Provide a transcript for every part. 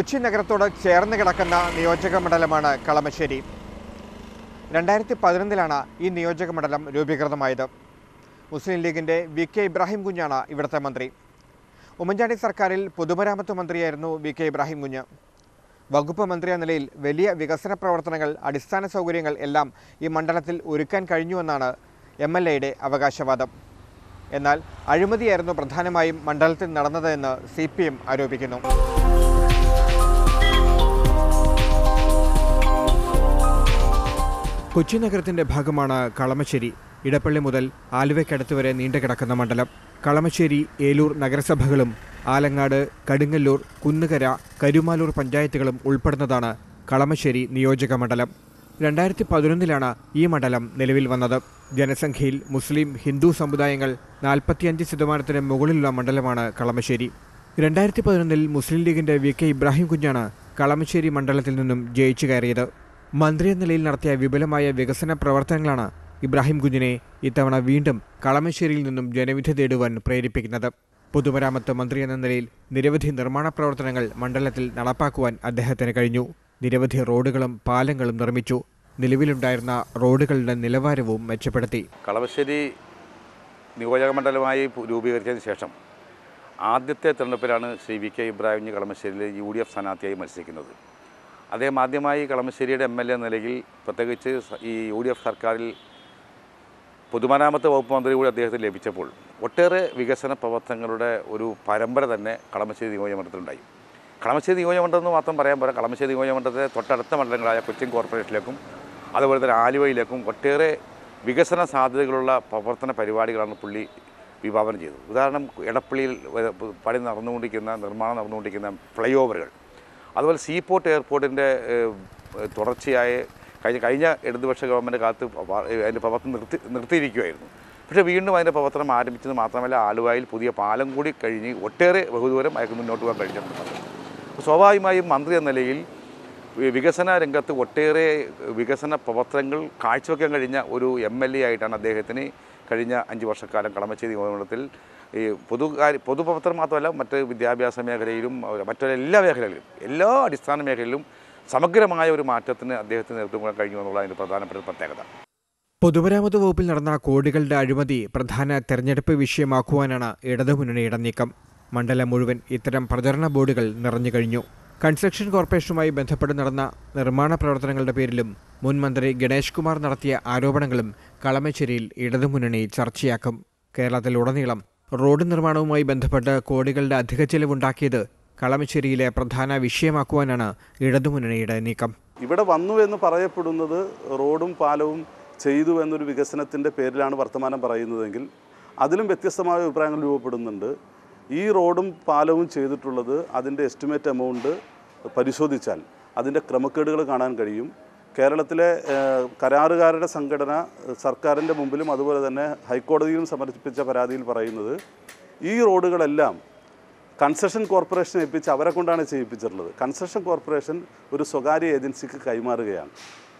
കൊച്ചി നഗരത്തോട് ചേർന്ന് കിടക്കുന്ന നിയോജക മണ്ഡലമാണ് കളമശ്ശേരി രണ്ടായിരത്തി പതിനൊന്നിലാണ് ഈ നിയോജക മണ്ഡലം രൂപീകൃതമായത് മുസ്ലിം ലീഗിൻ്റെ വി കെ ഇബ്രാഹിം കുഞ്ഞാണ് ഇവിടുത്തെ മന്ത്രി ഉമ്മൻചാണ്ടി സർക്കാരിൽ പൊതുമരാമത്ത് മന്ത്രിയായിരുന്നു വി കെ ഇബ്രാഹിം കുഞ്ഞ് വകുപ്പ് മന്ത്രി എന്ന നിലയിൽ വലിയ വികസന പ്രവർത്തനങ്ങൾ അടിസ്ഥാന സൗകര്യങ്ങൾ എല്ലാം ഈ മണ്ഡലത്തിൽ ഒരുക്കാൻ കഴിഞ്ഞുവെന്നാണ് എം എൽ എയുടെ അവകാശവാദം എന്നാൽ അഴിമതിയായിരുന്നു പ്രധാനമായും മണ്ഡലത്തിൽ നടന്നതെന്ന് സി പി എം ആരോപിക്കുന്നു കൊച്ചി നഗരത്തിന്റെ ഭാഗമാണ് കളമശ്ശേരി ഇടപ്പള്ളി മുതൽ ആലുവയ്ക്കടുത്ത് വരെ നീണ്ടുകിടക്കുന്ന മണ്ഡലം കളമശ്ശേരി ഏലൂർ നഗരസഭകളും ആലങ്ങാട് കടുങ്ങല്ലൂർ കുന്നുകര കരുമാലൂർ പഞ്ചായത്തുകളും ഉൾപ്പെടുന്നതാണ് കളമശ്ശേരി നിയോജക മണ്ഡലം രണ്ടായിരത്തി പതിനൊന്നിലാണ് ഈ മണ്ഡലം നിലവിൽ വന്നത് ജനസംഖ്യയിൽ മുസ്ലിം ഹിന്ദു സമുദായങ്ങൾ നാൽപ്പത്തിയഞ്ച് ശതമാനത്തിന് മുകളിലുള്ള മണ്ഡലമാണ് കളമശ്ശേരി രണ്ടായിരത്തി പതിനൊന്നിൽ മുസ്ലിം ലീഗിന്റെ വി കെ ഇബ്രാഹിം കുഞ്ഞാണ് കളമശ്ശേരി മണ്ഡലത്തിൽ നിന്നും ജയിച്ചു കയറിയത് മന്ത്രി എന്ന നിലയിൽ നടത്തിയ വിപുലമായ വികസന പ്രവർത്തനങ്ങളാണ് ഇബ്രാഹിം കുഞ്ഞിനെ ഇത്തവണ വീണ്ടും കളമശ്ശേരിയിൽ നിന്നും ജനവിധി തേടുവാൻ പ്രേരിപ്പിക്കുന്നത് പൊതുമരാമത്ത് മന്ത്രി എന്ന നിലയിൽ നിരവധി നിർമ്മാണ പ്രവർത്തനങ്ങൾ മണ്ഡലത്തിൽ നടപ്പാക്കുവാൻ അദ്ദേഹത്തിന് കഴിഞ്ഞു നിരവധി റോഡുകളും പാലങ്ങളും നിർമ്മിച്ചു നിലവിലുണ്ടായിരുന്ന റോഡുകളുടെ നിലവാരവും മെച്ചപ്പെടുത്തി കളമശ്ശേരി നിയോജക മണ്ഡലമായി പു- രൂപീകരിച്ചതിന് ശേഷം ആദ്യത്തെ തെരഞ്ഞെടുപ്പിലാണ് ശ്രീ വി കെ ഇബ്രാഹിം കളമശ്ശേരിയിലെ യു ഡി എഫ് സ്ഥാനാർത്ഥിയായി മത്സരിക്കുന്നത് അദ്ദേഹം ആദ്യമായി കളമശ്ശേരിയുടെ എം എൽ എ നിലയിൽ പ്രത്യേകിച്ച് സ- ഈ യു ഡി എഫ് സർക്കാരിൽ പൊതുമരാമത്ത് വകുപ്പ് മന്ത്രി കൂടി അദ്ദേഹത്തിന് ലഭിച്ചപ്പോൾ ഒട്ടേറെ വികസന പ്രവർത്തനങ്ങളുടെ ഒരു പരമ്പര തന്നെ കളമശ്ശേരി നിയോജകമണ്ഡലത്തിലുണ്ടായി കളമശ്ശേരി നിയോജകമണ്ഡലം എന്ന് മാത്രം പറയാൻ പോരാ കളമശ്ശേരി നിയോജകമണ്ഡലത്തെ തൊട്ടടുത്ത മണ്ഡലങ്ങളായ കൊച്ചിൻ കോർപ്പറേഷനിലേക്കും അതുപോലെ തന്നെ ആലുവയിലേക്കും ഒട്ടേറെ വികസന സാധ്യതകളുള്ള പ്രവർത്തന പരിപാടികളാണ് പുള്ളി വിഭാവനം ചെയ്തത് ഉദാഹരണം എടപ്പള്ളിയിൽ വ- പണി നടന്നുകൊണ്ടിരിക്കുന്ന നിർമ്മാണം നടന്നുകൊണ്ടിരിക്കുന്ന ഫ്ലൈ ഓവറുകൾ അതുപോലെ സീപോർട്ട് എയർപോർട്ടിൻ്റെ തുടർച്ചയായ കഴിഞ്ഞ കഴിഞ്ഞ ഇടതുപക്ഷ ഗവൺമെൻറ് കാലത്ത് വ- അതിൻ്റെ പ്രവർത്തനം നിർത്തി നിർത്തിയിരിക്കുകയായിരുന്നു പക്ഷേ വീണ്ടും അതിൻ്റെ പ്രവർത്തനം ആരംഭിച്ചത് മാത്രമല്ല ആലുവയിൽ പുതിയ പാലം കൂടി കഴിഞ്ഞ് ഒട്ടേറെ ബഹുദൂരം അയാൾക്ക് മുന്നോട്ട് പോകാൻ കഴിഞ്ഞിട്ടുണ്ട് അപ്പോൾ സ്വാഭാവികമായും മന്ത്രി എന്ന നിലയിൽ വി- വികസന രംഗത്ത് ഒട്ടേറെ വികസന പ്രവർത്തനങ്ങൾ കാഴ്ചവെക്കാൻ കഴിഞ്ഞ ഒരു എം എൽ എ ആയിട്ടാണ് അദ്ദേഹത്തിന് കഴിഞ്ഞ അഞ്ച് വർഷക്കാലം കളമശ്ശേരി നിയമനത്തിൽ ഈ പൊതുകാര്യ പൊതുപ്രവർത്തനം മാത്രമല്ല മറ്റ് വിദ്യാഭ്യാസ മേഖലയിലും അതുപോലെ മറ്റൊരു എല്ലാ മേഖലകളിലും എല്ലാ അടിസ്ഥാന മേഖലയിലും സമഗ്രമായ ഒരു മാറ്റത്തിന് അദ്ദേഹത്തിന് നേതൃത്വം കൊടുക്കാൻ കഴിഞ്ഞു എന്നുള്ള അതിൻ്റെ പ്രധാനപ്പെട്ട ഒരു പ്രത്യേകത പൊതുമരാമത്ത് വകുപ്പിൽ നടന്ന കോടികളുടെ അഴിമതി പ്രധാന തെരഞ്ഞെടുപ്പ് വിഷയമാക്കുവാനാണ് ഇടതുമുന്നണിയുടെ നീക്കം മണ്ഡലം മുഴുവൻ ഇത്തരം പ്രചരണ ബോർഡുകൾ നിറഞ്ഞു കഴിഞ്ഞു കൺസ്ട്രക്ഷൻ കോർപ്പറേഷനുമായി ബന്ധപ്പെട്ട് നടന്ന നിർമ്മാണ പ്രവർത്തനങ്ങളുടെ പേരിലും മുൻ മന്ത്രി ഗണേഷ് കുമാർ നടത്തിയ ആരോപണങ്ങളും കളമശ്ശേരിയിൽ ഇടതുമുന്നണി ചർച്ചയാക്കും കേരളത്തിലുടനീളം റോഡ് നിർമ്മാണവുമായി ബന്ധപ്പെട്ട് കോടികളുടെ അധിക ചെലവുണ്ടാക്കിയത് കളമശ്ശേരിയിലെ പ്രധാന വിഷയമാക്കുവാനാണ് ഇടതുമുന്നണിയുടെ നീക്കം ഇവിടെ വന്നു എന്ന് പറയപ്പെടുന്നത് റോഡും പാലവും ചെയ്തു എന്നൊരു വികസനത്തിൻ്റെ പേരിലാണ് വർത്തമാനം പറയുന്നതെങ്കിൽ അതിലും വ്യത്യസ്തമായ അഭിപ്രായങ്ങൾ രൂപപ്പെടുന്നുണ്ട് ഈ റോഡും പാലവും ചെയ്തിട്ടുള്ളത് അതിൻ്റെ എസ്റ്റിമേറ്റ് എമൗണ്ട് പരിശോധിച്ചാൽ അതിൻ്റെ ക്രമക്കേടുകൾ കാണാൻ കഴിയും കേരളത്തിലെ ഏഹ്, കരാറുകാരുടെ സംഘടന ഏഹ്, സർക്കാരിൻ്റെ മുമ്പിലും അതുപോലെ തന്നെ ഹൈക്കോടതിയിലും സമർപ്പിച്ച പരാതിയിൽ പറയുന്നത് ഈ റോഡുകളെല്ലാം കൺസെഷൻ കോർപ്പറേഷനെ ഏൽപ്പിച്ച് അവരെ കൊണ്ടാണ് ചെയ്യിപ്പിച്ചിട്ടുള്ളത് കൺസെഷൻ കോർപ്പറേഷൻ ഒരു സ്വകാര്യ ഏജൻസിക്ക് കൈമാറുകയാണ്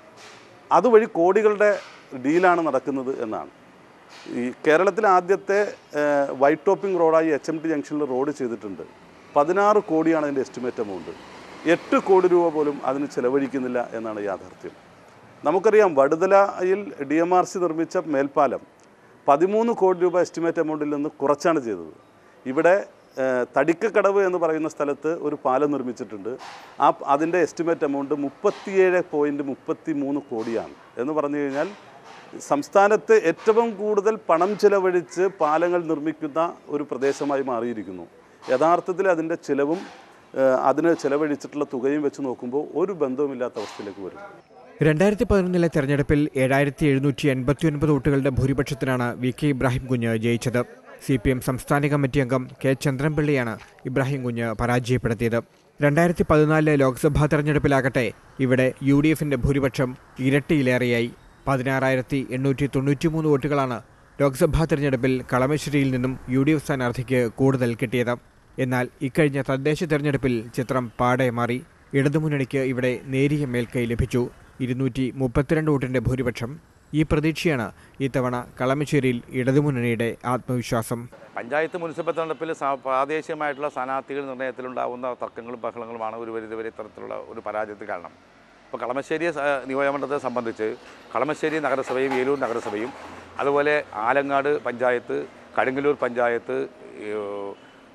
അതുവഴി കോടികളുടെ ഡീലാണ് നടക്കുന്നത് എന്നാണ് ഈ കേരളത്തിലെ ആദ്യത്തെ ഏഹ്, വൈറ്റ് ടോപ്പിംഗ് റോഡായി എച്ച് എം ടി ജംഗ്ഷനിൽ റോഡ് ചെയ്തിട്ടുണ്ട് പതിനാറ് കോടിയാണ് അതിൻ്റെ എസ്റ്റിമേറ്റ് എമൗണ്ട് എട്ട് കോടി രൂപ പോലും അതിന് ചെലവഴിക്കുന്നില്ല എന്നാണ് യാഥാർത്ഥ്യം നമുക്കറിയാം വടുതലയിൽ ഡി എം ആർ സി നിർമ്മിച്ച മേൽപ്പാലം പതിമൂന്ന് കോടി രൂപ എസ്റ്റിമേറ്റ് എമൗണ്ടിൽ നിന്ന് കുറച്ചാണ് ചെയ്തത് ഇവിടെ ഏഹ്, തടിക്കക്കടവ് എന്ന് പറയുന്ന സ്ഥലത്ത് ഒരു പാലം നിർമ്മിച്ചിട്ടുണ്ട് ആ അതിൻ്റെ എസ്റ്റിമേറ്റ് എമൗണ്ട് മുപ്പത്തിയേഴ് പോയിൻറ്റ് മുപ്പത്തി മൂന്ന് കോടിയാണ് എന്ന് പറഞ്ഞു കഴിഞ്ഞാൽ സംസ്ഥാനത്ത് ഏറ്റവും കൂടുതൽ പണം ചിലവഴിച്ച് പാലങ്ങൾ നിർമ്മിക്കുന്ന ഒരു പ്രദേശമായി മാറിയിരിക്കുന്നു യഥാർത്ഥത്തിൽ അതിൻ്റെ ചിലവും ഏഹ്, അതിന് ചിലവഴിച്ചിട്ടുള്ള തുകയും വെച്ച് നോക്കുമ്പോൾ ഒരു ബന്ധവുമില്ലാത്ത അവസ്ഥയിലേക്ക് വരും രണ്ടായിരത്തി പതിനൊന്നിലെ തെരഞ്ഞെടുപ്പിൽ ഏഴായിരത്തി എഴുന്നൂറ്റി എൺപത്തി ഒൻപത് വോട്ടുകളുടെ ഭൂരിപക്ഷത്തിനാണ് വി കെ ഇബ്രാഹിം കുഞ്ഞ് ജയിച്ചത് സി പി എം സംസ്ഥാന കമ്മിറ്റി അംഗം കെ ചന്ദ്രൻപിള്ളിയാണ് ഇബ്രാഹിം കുഞ്ഞ് പരാജയപ്പെടുത്തിയത് രണ്ടായിരത്തി പതിനാലിലെ ലോക്സഭാ തെരഞ്ഞെടുപ്പിലാകട്ടെ ഇവിടെ യു ഡി എഫിന്റെ ഭൂരിപക്ഷം ഇരട്ടിയിലേറെയായി പതിനാറായിരത്തി എണ്ണൂറ്റി തൊണ്ണൂറ്റിമൂന്ന് വോട്ടുകളാണ് ലോക്സഭാ തെരഞ്ഞെടുപ്പിൽ കളമശ്ശേരിയിൽ നിന്നും യു ഡി എഫ് സ്ഥാനാർത്ഥിക്ക് കൂടുതൽ കിട്ടിയത് എന്നാൽ ഇക്കഴിഞ്ഞ തദ്ദേശ തെരഞ്ഞെടുപ്പിൽ ചിത്രം പാടെ മാറി ഇടതുമുന്നണിക്ക് ഇവിടെ നേരിയ മേൽക്കൈ ലഭിച്ചു ഇരുന്നൂറ്റി മുപ്പത്തിരണ്ട് വോട്ടിന്റെ ഭൂരിപക്ഷം ഈ പ്രതീക്ഷയാണ് ഇത്തവണ കളമശ്ശേരിയിൽ ഇടതുമുന്നണിയുടെ ആത്മവിശ്വാസം പഞ്ചായത്ത് മുനിസിപ്പൽ തെരഞ്ഞെടുപ്പിൽ സ- പ്രാദേശികമായിട്ടുള്ള സ്ഥാനാർത്ഥികൾ നിർണ്ണയത്തിലുണ്ടാകുന്ന തർക്കങ്ങളും ബഹളങ്ങളുമാണ് ഒരു പരിധിവരെ ഇത്തരത്തിലുള്ള ഒരു പരാജയത്തിൽ കാരണം ഇപ്പോൾ കളമശ്ശേരി സ- നിയോജകമണ്ഡലത്തെ സംബന്ധിച്ച് കളമശ്ശേരി നഗരസഭയും വേലൂർ നഗരസഭയും അതുപോലെ ആലങ്ങാട് പഞ്ചായത്ത് കടുങ്ങല്ലൂർ പഞ്ചായത്ത് ഏഹ്,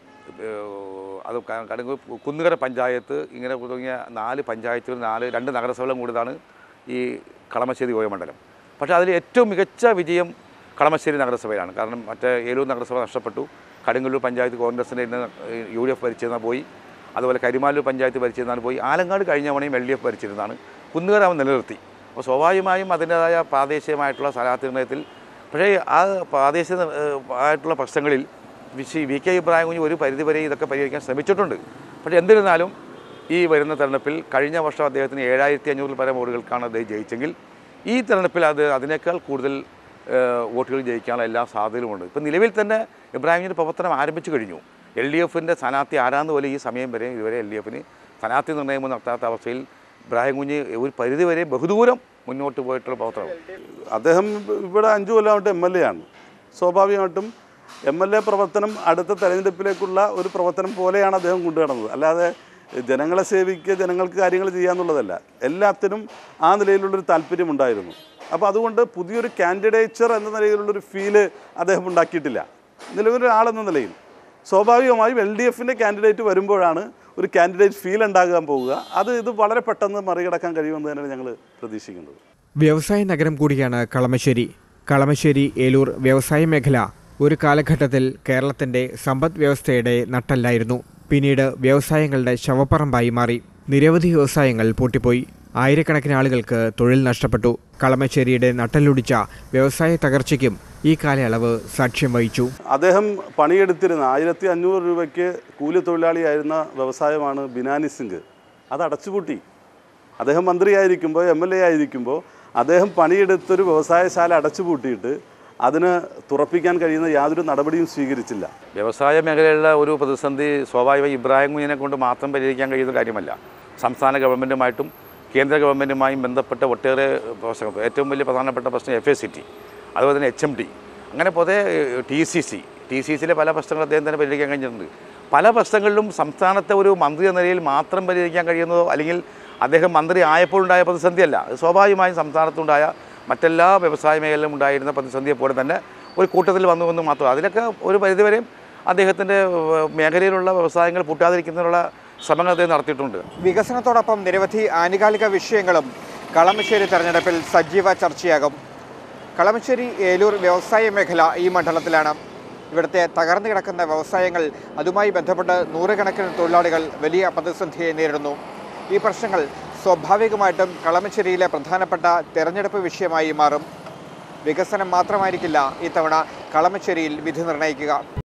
ഏഹ്, അത് ക- കടുങ്ങൂർ കുന്നുകര പഞ്ചായത്ത് ഇങ്ങനെ തുടങ്ങിയ നാല് പഞ്ചായത്തുകൾ നാല് രണ്ട് നഗരസഭകളും കൂടിയതാണ് ഈ കളമശ്ശേരി നിയോജകമണ്ഡലം പക്ഷേ അതിൽ ഏറ്റവും മികച്ച വിജയം കളമശ്ശേരി നഗരസഭയിലാണ് കാരണം മറ്റേ ഏലൂർ നഗരസഭ നഷ്ടപ്പെട്ടു കടുങ്ങല്ലൂർ പഞ്ചായത്ത് കോൺഗ്രസിൻ്റെ ഇന്ന് യു ഡി എഫ് ഭരിച്ചിരുന്നാൽ പോയി അതുപോലെ കരിമാലൂർ പഞ്ചായത്ത് ഭരിച്ചിരുന്നാൽ പോയി ആലങ്ങാട് കഴിഞ്ഞ തവണയും എൽ ഡി എഫ് ഭരിച്ചിരുന്നതാണ് കുന്നുകര അവൻ നിലനിർത്തി അപ്പോൾ സ്വാഭാവികമായും അതിൻ്റേതായ പ്രാദേശികമായിട്ടുള്ള സ്ഥാനാർത്ഥി നിർണ്ണയത്തിൽ പക്ഷേ ആ പ്രാദേശിക ഏഹ്, ആയിട്ടുള്ള പ്രശ്നങ്ങളിൽ വിശി വി കെ ഇബ്രാഹിം കുഞ്ഞ് ഒരു പരിധിവരെ ഇതൊക്കെ പരിഹരിക്കാൻ ശ്രമിച്ചിട്ടുണ്ട് പക്ഷേ എന്നിരുന്നാലും ഈ വരുന്ന തെരഞ്ഞെടുപ്പിൽ കഴിഞ്ഞ വർഷം അദ്ദേഹത്തിന് ഏഴായിരത്തി അഞ്ഞൂറിൽ പരം വോട്ടുകൾക്കാണ് അദ്ദേഹം ജയിച്ചെങ്കിൽ ഈ തെരഞ്ഞെടുപ്പിൽ അത് അതിനേക്കാൾ കൂടുതൽ ഏഹ്, വോട്ടുകൾ ജയിക്കാനുള്ള എല്ലാ സാധ്യതകളുമുണ്ട് ഇപ്പം നിലവിൽ തന്നെ ഇബ്രാഹിമിൻ്റെ പ്രവർത്തനം ആരംഭിച്ചു കഴിഞ്ഞു എൽ ഡി എഫിൻ്റെ സ്ഥാനാർത്ഥി ആരാന്ന് പോലും ഈ സമയം വരെ ഇതുവരെ എൽ ഡി എഫിന് സ്ഥാനാർത്ഥി നിർണ്ണയം നടത്താത്ത അവസ്ഥയിൽ ഇബ്രാഹിം കുഞ്ഞ് ഒരു പരിധിവരെ ബഹുദൂരം മുന്നോട്ട് പോയിട്ടുള്ള പ്രവർത്തനം അദ്ദേഹം ഇവിടെ അഞ്ചു കൊല്ലമായിട്ട് എം എൽ എ ആണ് സ്വാഭാവികമായിട്ടും എം എൽ എ പ്രവർത്തനം അടുത്ത തെരഞ്ഞെടുപ്പിലേക്കുള്ള ഒരു പ്രവർത്തനം പോലെയാണ് അദ്ദേഹം കൊണ്ടുനടന്നത് അല്ലാതെ ജനങ്ങളെ സേവിക്കുക ജനങ്ങൾക്ക് കാര്യങ്ങൾ ചെയ്യാന്നുള്ളതല്ല എല്ലാത്തിനും ആ നിലയിലുള്ളൊരു താല്പര്യമുണ്ടായിരുന്നു അപ്പോൾ അതുകൊണ്ട് പുതിയൊരു കാൻഡിഡേച്ചർ എന്ന നിലയിലുള്ളൊരു ഫീല് അദ്ദേഹം ഉണ്ടാക്കിയിട്ടില്ല നിലവിലൊരാളെന്ന നിലയിൽ സ്വാഭാവികമായും എൽ ഡി എഫിൻ്റെ കാൻഡിഡേറ്റ് വരുമ്പോഴാണ് ഒരു കാൻഡിഡേറ്റ് ഫീൽ ഉണ്ടാകാൻ പോവുക അത് ഇത് വളരെ പെട്ടെന്ന് മറികടക്കാൻ കഴിയുമെന്ന് തന്നെയാണ് ഞങ്ങൾ പ്രതീക്ഷിക്കുന്നത് വ്യവസായ നഗരം കൂടിയാണ് കളമശ്ശേരി കളമശ്ശേരി ഏലൂർ വ്യവസായ മേഖല ഒരു കാലഘട്ടത്തിൽ കേരളത്തിന്റെ സമ്പദ് വ്യവസ്ഥയുടെ നട്ടല്ലായിരുന്നു പിന്നീട് വ്യവസായങ്ങളുടെ ശവപ്പറമ്പായി മാറി നിരവധി വ്യവസായങ്ങൾ പൂട്ടിപ്പോയി ആയിരക്കണക്കിന് ആളുകൾക്ക് തൊഴിൽ നഷ്ടപ്പെട്ടു കളമശ്ശേരിയുടെ നട്ടലൊടിച്ച വ്യവസായ തകർച്ചയ്ക്കും ഈ കാലയളവ് സാക്ഷ്യം വഹിച്ചു അദ്ദേഹം പണിയെടുത്തിരുന്ന ആയിരത്തി അഞ്ഞൂറ് രൂപയ്ക്ക് കൂലി തൊഴിലാളിയായിരുന്ന വ്യവസായമാണ് ബിനാനി സിംഗ് അത് അടച്ചുപൂട്ടി അദ്ദേഹം മന്ത്രിയായിരിക്കുമ്പോൾ എം എൽ എ ആയിരിക്കുമ്പോൾ അദ്ദേഹം പണിയെടുത്തൊരു വ്യവസായശാല അടച്ചുപൂട്ടിയിട്ട് അതിന് തുറപ്പിക്കാൻ കഴിയുന്ന യാതൊരു നടപടിയും സ്വീകരിച്ചില്ല വ്യവസായ മേഖലയിലുള്ള ഒരു പ്രതിസന്ധി സ്വാഭാവികമായി ഇബ്രാഹിം കുഞ്ഞിനെ കൊണ്ട് മാത്രം പരിഹരിക്കാൻ കഴിയുന്ന കാര്യമല്ല സംസ്ഥാന ഗവൺമെൻറ്റുമായിട്ടും കേന്ദ്ര ഗവൺമെൻറ്റുമായും ബന്ധപ്പെട്ട ഒട്ടേറെ പ്രശ്നങ്ങൾ ഏറ്റവും വലിയ പ്രധാനപ്പെട്ട പ്രശ്നം എഫ് എ സി ടി അതുപോലെ തന്നെ എച്ച് എം ടി അങ്ങനെ പൊതുവെ T C C T C സിയിലെ പല പ്രശ്നങ്ങൾ അദ്ദേഹം തന്നെ പരിഹരിക്കാൻ കഴിഞ്ഞിട്ടുണ്ട് പല പ്രശ്നങ്ങളിലും സംസ്ഥാനത്തെ ഒരു മന്ത്രി എന്ന നിലയിൽ മാത്രം പരിഹരിക്കാൻ കഴിയുന്നതോ അല്ലെങ്കിൽ അദ്ദേഹം മന്ത്രി ആയപ്പോഴുണ്ടായ പ്രതിസന്ധിയല്ല അത് സ്വാഭാവികമായും സംസ്ഥാനത്തുണ്ടായ മറ്റെല്ലാ വ്യവസായ മേഖലയിലും ഉണ്ടായിരുന്ന പ്രതിസന്ധിയെ പോലെ തന്നെ ഒരു കൂട്ടത്തിൽ വന്നു എന്ന് മാത്രം അതിലൊക്കെ ഒരു പരിധിവരെയും അദ്ദേഹത്തിൻ്റെ മേഖലയിലുള്ള വ്യവസായങ്ങൾ പൂട്ടാതിരിക്കുന്നതിനുള്ള ശ്രമങ്ങൾ അദ്ദേഹം നടത്തിയിട്ടുണ്ട് വികസനത്തോടൊപ്പം നിരവധി ആനുകാലിക വിഷയങ്ങളും കളമശ്ശേരി തെരഞ്ഞെടുപ്പിൽ സജീവ ചർച്ചയാകും കളമശ്ശേരി ഏലൂർ വ്യവസായ മേഖല ഈ മണ്ഡലത്തിലാണ് ഇവിടുത്തെ തകർന്നു കിടക്കുന്ന വ്യവസായങ്ങൾ അതുമായി ബന്ധപ്പെട്ട് നൂറുകണക്കിന് തൊഴിലാളികൾ വലിയ പ്രതിസന്ധിയെ നേരിടുന്നു ഈ പ്രശ്നങ്ങൾ സ്വാഭാവികമായിട്ടും കളമശ്ശേരിയിലെ പ്രധാനപ്പെട്ട തെരഞ്ഞെടുപ്പ് വിഷയമായി മാറും വികസനം മാത്രമായിരിക്കില്ല ഇത്തവണ കളമശ്ശേരിയിൽ വിധി നിർണ്ണയിക്കുക